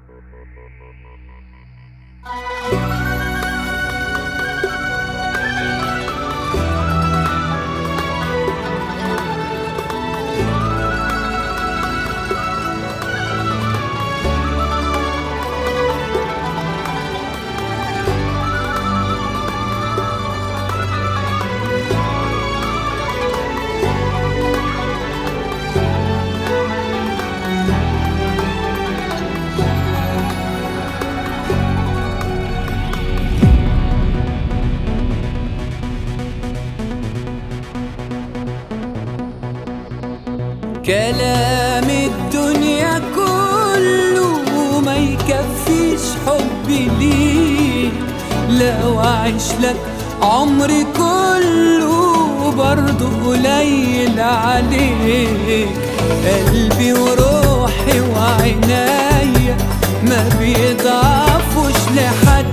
كلام الدنيا كله ما يكفيش حبي ليك لو اعيش لك عمري كله برضه قليل عليك قلبي وروحي وعينيا ما بيضعفوش لحد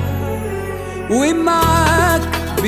ومعاك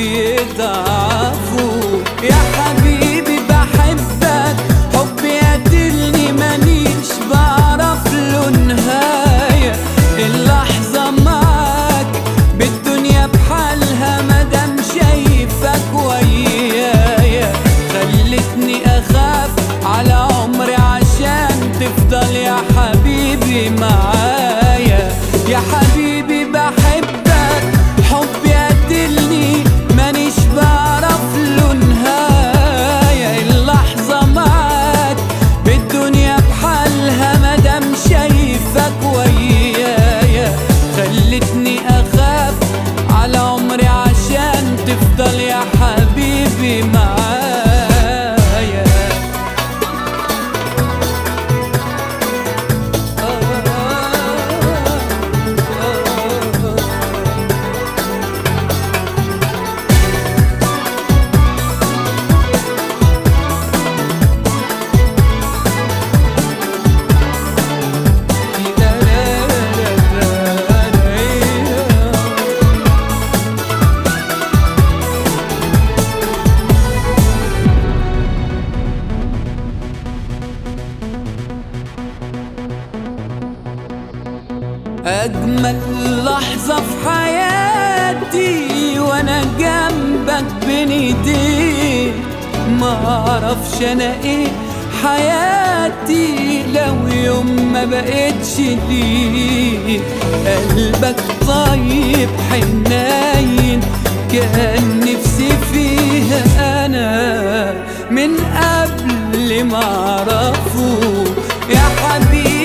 بيضعفوا يا حبيبي بحبك حبي قاتلني مانيش بعرف له نهاية اللحظة معاك بالدنيا بحالها مادام شايفك ويايا خلتني أخاف على عمري عشان تفضل يا حبيبي معايا يا حبيبي بحبك حبي قاتلني مانيش بعرف له نهاية اللحظة معاك بالدنيا بحالها مادام شايفك ويايا خلتني أخاف على عمري عشان تفضل يا حبيبي معايا أجمل لحظة في حياتي وأنا جنبك بين ايديك معرفش أنا إيه حياتي لو يوم ما بقتش ليك قلبك طيب حنين كان نفسي فيها أنا من قبل ما أعرفه يا حبيبي